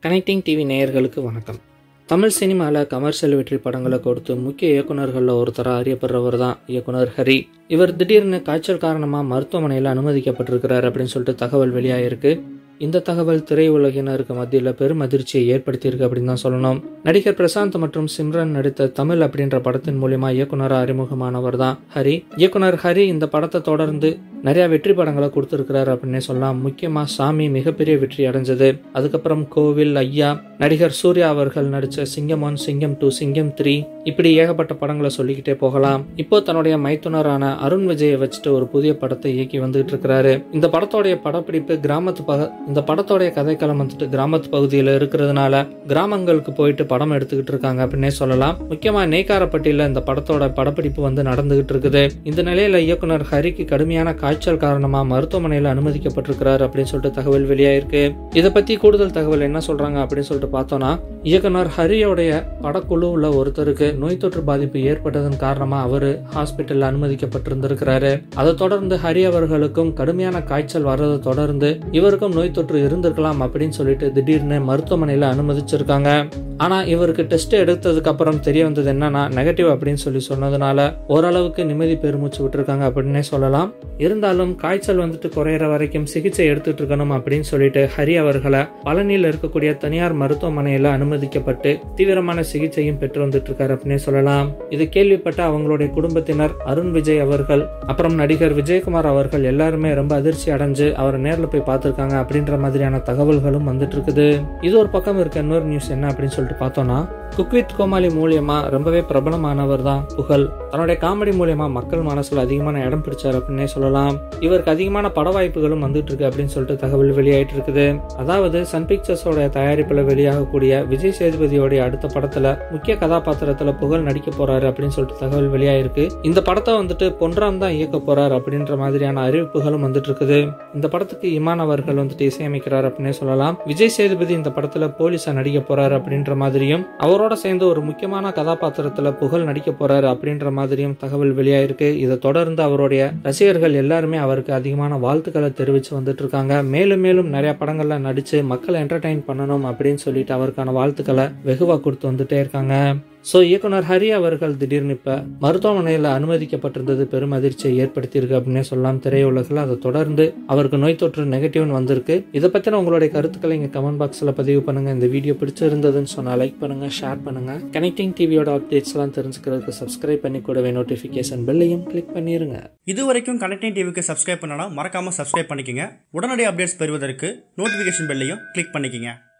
connecting TV நேயர்களுக்கு வணக்கம் தமிழ் சினிமாவில் கமர்ஷியல் வெற்றி படங்களை கொடுத்து முக்கிய இயக்குனர்களில் ஒருத்தராக அறியப்படுறவர் தான் இயக்குனர் ஹரி இவர் திடீர்னு காய்ச்சல் காரணமாக மருத்துவமனையில் அனுமதிக்கப்பட்டிருக்கிறார் அப்படின்னு சொல்லிட்டு தகவல் வெளியாகிருக்கு இந்த தகவல் திரையுலகினருக்கு மத்தியில் பெரும் அதிர்ச்சியை ஏற்படுத்தியிருக்கு அப்படின்னு தான் சொல்லணும் நடிகர் பிரசாந்த் மற்றும் சிம்ரன் நடித்த தமிழ் அப்படின்ற படத்தின் மூலியமா இயக்குனராக அறிமுகமானவர் தான் ஹரி இயக்குனர் ஹரி இந்த படத்தை தொடர்ந்து நிறைய வெற்றி படங்களை கொடுத்துருக்கிறார் அப்படின்னே சொல்லலாம் முக்கியமா சாமி மிகப்பெரிய வெற்றி அடைஞ்சது அதுக்கப்புறம் கோவில் ஐயா நடிகர் சூர்யா அவர்கள் நடிச்ச சிங்கம் ஒன் சிங்கம் டூ சிங்கம் த்ரீ இப்படி ஏகப்பட்ட படங்களை சொல்லிக்கிட்டே போகலாம் இப்போ தன்னுடைய மைத்துனரான அருண் விஜயை வச்சுட்டு ஒரு புதிய படத்தை இயக்கி வந்துகிட்டு இருக்கிறாரு இந்த படத்தோடைய படப்பிடிப்பு கிராமத்து பக இந்த படத்தோடைய கதைக்களம் வந்துட்டு கிராமத்து பகுதியில் இருக்கிறதுனால கிராமங்களுக்கு போயிட்டு படம் எடுத்துக்கிட்டு இருக்காங்க அப்படின்னே சொல்லலாம் முக்கியமா நெய்க்காரப்பட்டியில இந்த படத்தோட படப்பிடிப்பு வந்து நடந்துகிட்டு இருக்குது இந்த நிலையில இயக்குனர் ஹரிக்கு கடுமையான காய்ச்சல் காரணமா மருத்துவமனையில் அனுமதிக்கப்பட்டிருக்கிறார் அப்படின்னு சொல்லிட்டு தகவல் வெளியாயிருக்கு இதை பத்தி கூடுதல் தகவல் என்ன சொல்றாங்க அப்படின்னு சொல்லிட்டு பார்த்தோம்னா இயக்குனர் ஹரியோடைய படக்குழுவுல ஒருத்தருக்கு நோய் தொற்று பாதிப்பு ஏற்பட்டதன் காரணமா அவரு ஹாஸ்பிட்டல்ல அனுமதிக்கப்பட்டிருந்திருக்கிறாரு அதை தொடர்ந்து ஹரி அவர்களுக்கும் கடுமையான காய்ச்சல் வர்றதை தொடர்ந்து இவருக்கும் நோய் தொற்று இருந்திருக்கலாம் அப்படின்னு சொல்லிட்டு திடீர்னு மருத்துவமனையில அனுமதிச்சிருக்காங்க ஆனா இவருக்கு டெஸ்ட் எடுத்ததுக்கு அப்புறம் தெரிய வந்தது என்னன்னா நெகட்டிவ் அப்படின்னு சொல்லி சொன்னதுனால ஓரளவுக்கு நிம்மதி பெருமூச்சு விட்டுருக்காங்க அப்படின்னே சொல்லலாம் இருந்தாலும் காய்ச்சல் வந்துட்டு குறையிற வரைக்கும் சிகிச்சை எடுத்துட்டு இருக்கணும் அப்படின்னு சொல்லிட்டு ஹரி அவர்களை பழனியில் இருக்கக்கூடிய தனியார் மருத்துவமனையில அனுமதிக்கப்பட்டு தீவிரமான சிகிச்சையும் பெற்று வந்துட்டு இருக்காரு அப்படின்னே சொல்லலாம் இது கேள்விப்பட்ட அவங்களுடைய குடும்பத்தினர் அருண் விஜய் அவர்கள் அப்புறம் நடிகர் விஜயகுமார் அவர்கள் எல்லாருமே ரொம்ப அதிர்ச்சி அடைஞ்சு அவரை நேரில் போய் பார்த்துருக்காங்க அப்படின்ற மாதிரியான தகவல்களும் வந்துட்டு இருக்குது இது ஒரு பக்கம் இருக்க இன்னொரு நியூஸ் என்ன அப்படின்னு சொல்லிட்டு பார்த்தோம்னா குக்வித் கோமாளி மூலியமா ரொம்பவே பிரபலமானவர் தான் புகழ் தன்னுடைய காமெடி மூலியமா மக்கள் மனசுல அதிகமான இடம் பிடிச்சார் அப்படின்னே சொல்லலாம் இவருக்கு அதிகமான பட வாய்ப்புகளும் வந்துட்டு இருக்கு அப்படின்னு சொல்லிட்டு தகவல் வெளியாயிட்டு இருக்குது அதாவது சன் பிக்சர்ஸோட தயாரிப்புல வெளியாகக்கூடிய விஜய் சேதுபதியோடைய அடுத்த படத்துல முக்கிய கதாபாத்திரத்துல புகழ் நடிக்க போறாரு அப்படின்னு சொல்லிட்டு தகவல் வெளியாயிருக்கு இந்த படத்தை வந்துட்டு பொன்ராம் தான் இயக்க போறார் அப்படின்ற மாதிரியான அறிவிப்புகளும் வந்துட்டு இருக்குது இந்த படத்துக்கு இமான் அவர்கள் வந்துட்டு இசையமைக்கிறார் அப்படின்னே சொல்லலாம் விஜய் சேதுபதி இந்த படத்துல போலீஸா நடிக்க போறாரு அப்படின்ற மாதிரியும் அவரோட சேர்ந்து ஒரு முக்கியமான கதாபாத்திரத்துல புகழ் நடிக்க போறாரு அப்படின்ற மாதிரியும் தகவல் வெளியாயிருக்கு இதை தொடர்ந்து அவருடைய ரசிகர்கள் எல்லாருமே அவருக்கு அதிகமான வாழ்த்துக்களை தெரிவிச்சு வந்துட்டு இருக்காங்க மேலும் மேலும் நிறைய படங்கள்ல நடிச்சு மக்களை என்டர்டைன் பண்ணணும் அப்படின்னு சொல்லிட்டு அவருக்கான வாழ்த்துக்களை வெகுவா கொடுத்து வந்துட்டே இருக்காங்க ஸோ இயக்குனர் ஹரி அவர்கள் திடீர்னு இப்போ மருத்துவமனையில் அனுமதிக்கப்பட்டிருந்தது பெரும் அதிர்ச்சியை ஏற்படுத்தியிருக்கு அப்படின்னே சொல்லலாம் திரையுலகில் அதை தொடர்ந்து அவருக்கு நோய் தொற்று நெகட்டிவ்னு வந்திருக்கு இதை பற்றின உங்களுடைய கருத்துக்களை இங்கே கமெண்ட் பாக்ஸில் பதிவு பண்ணுங்க இந்த வீடியோ பிடிச்சிருந்ததுன்னு சொன்னால் லைக் பண்ணுங்க ஷேர் பண்ணுங்க கனெக்டிங் டிவியோட அப்டேட்ஸ்லாம் தெரிஞ்சுக்கிறதுக்கு சப்ஸ்கிரைப் பண்ணி கூடவே நோட்டிஃபிகேஷன் பெல்லையும் கிளிக் பண்ணிருங்க இது வரைக்கும் கனெக்டிங் டிவிக்கு சப்ஸ்கிரைப் பண்ணனா மறக்காம சப்ஸ்கிரைப் பண்ணிக்கங்க உடனடி அப்டேட்ஸ் பெறுவதற்கு நோட்டிஃபிகேஷன் பெல்லையும் கிளிக் பண்ணிக்கங்க